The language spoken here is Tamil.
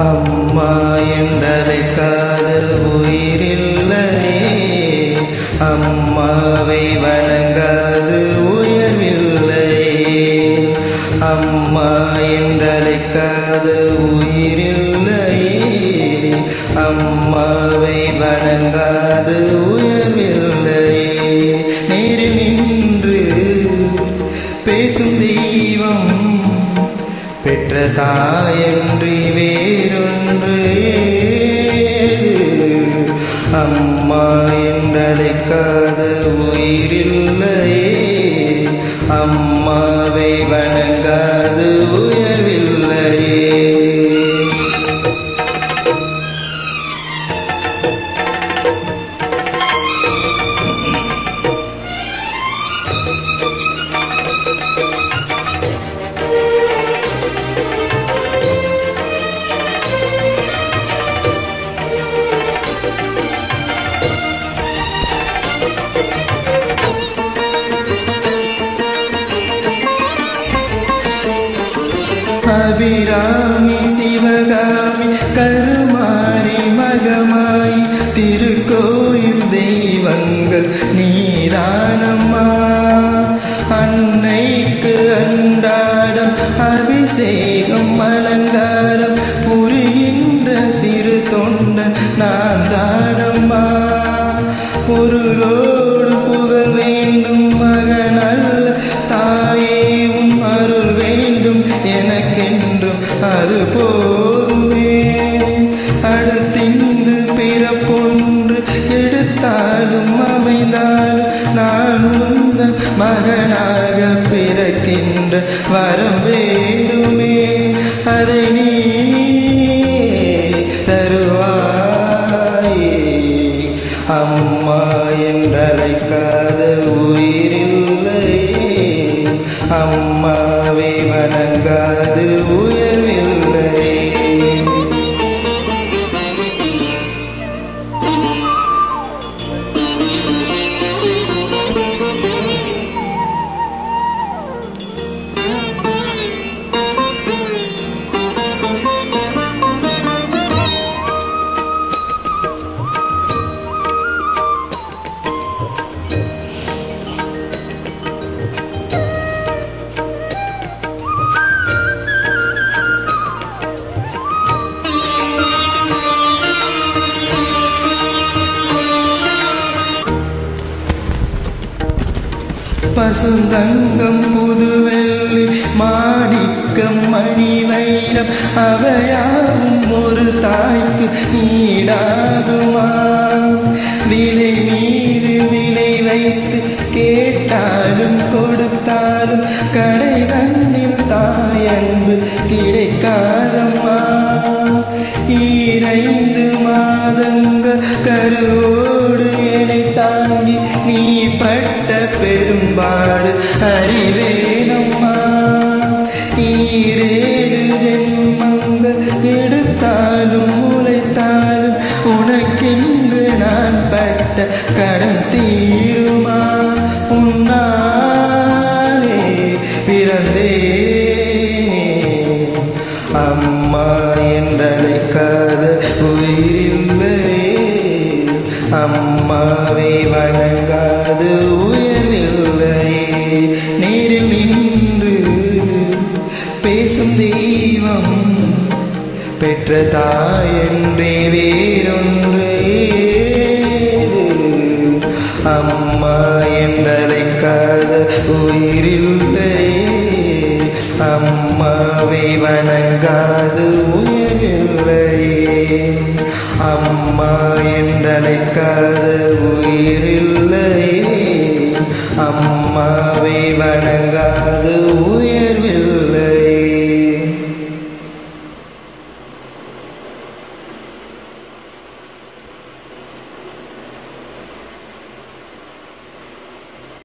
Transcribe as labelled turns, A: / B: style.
A: அம்மா என்றழைக்காத உயிரில்லையே அம்மாவை வணங்காது உயர்வில்லையே அம்மா என்றழைக்காத உயிரில்லையே அம்மாவை வணங்காது உயர்வில்லையே நேரில் நின்று பேசும் தெய்வம் பெற்ற தாயன்றி வேறொன்று அம்மா என்றழைக்காத உயிரில்லையே அம்மாவை வணங்காது உயர்வில்லையே அபிராமி சிவகாமி கருமாரி மகமாய் திருக்கோயில் தெய்வங்கள் நீதானம்மா அன்னைக்கு அன்றாடம் அபிஷேகம் அலங்காரம் புரிகின்ற சிறு தொண்டன் நான் தானம்மா பொருளோடு புகழ் வேண்டும் மகனல்ல தாயே உன் அருள் வேண்டும் எனக்கென்றும் அது போதுமே அடுத்திங்கு பிறப்பொன்று எடுத்தாலும் அமைந்தாலும் நான் உந்தன் மகனாக பிறக்கின்ற வரம் வேண்டுமே அதை நீ தருவாயே அம்மா என்றழைக்காத உயிரில்லையே அம்மாவை வணங்காது உயர்வில்லை பசுந்தங்கம் புதுவெள்ளி மாணிக்கம் மணி வைரம் அவையாவும் ஒரு தாய்க்கு ஈடாகுமா விலை மீது விலை வைத்து கேட்டாலும் கொடுத்தாலும் கடை கண்ணில் தாயன்பு கிடைக்காதம்மா ஈரைந்து மாதங்கள் கருவோடு என்னை தாங்கி நீ பட்ட பெரும்பாடு அறிவேனம்மா ஈரேழு ஜென்மங்கள் எடுத்தாலும் உழைத்தாலும் உனக்கென்று நான் பட்ட கடன் தீருமா உன்னாலே பிறந்தேனே அம்மா என்றழைக்காத உயிரில்லையே அம்மாவை வணங்காது உயர்வில்லையே நேரில் நின்று பேசும் தெய்வம் பெற்ற தாயன்றே வேறொன்று ஏது? அம்மா என்றழைக்காத உயிரில்லையே அம்மாவை வணங்காது உயரில்லையே அம்மா என்றழைக்காத உயிரில்லையே அம்மாவை வணங்காது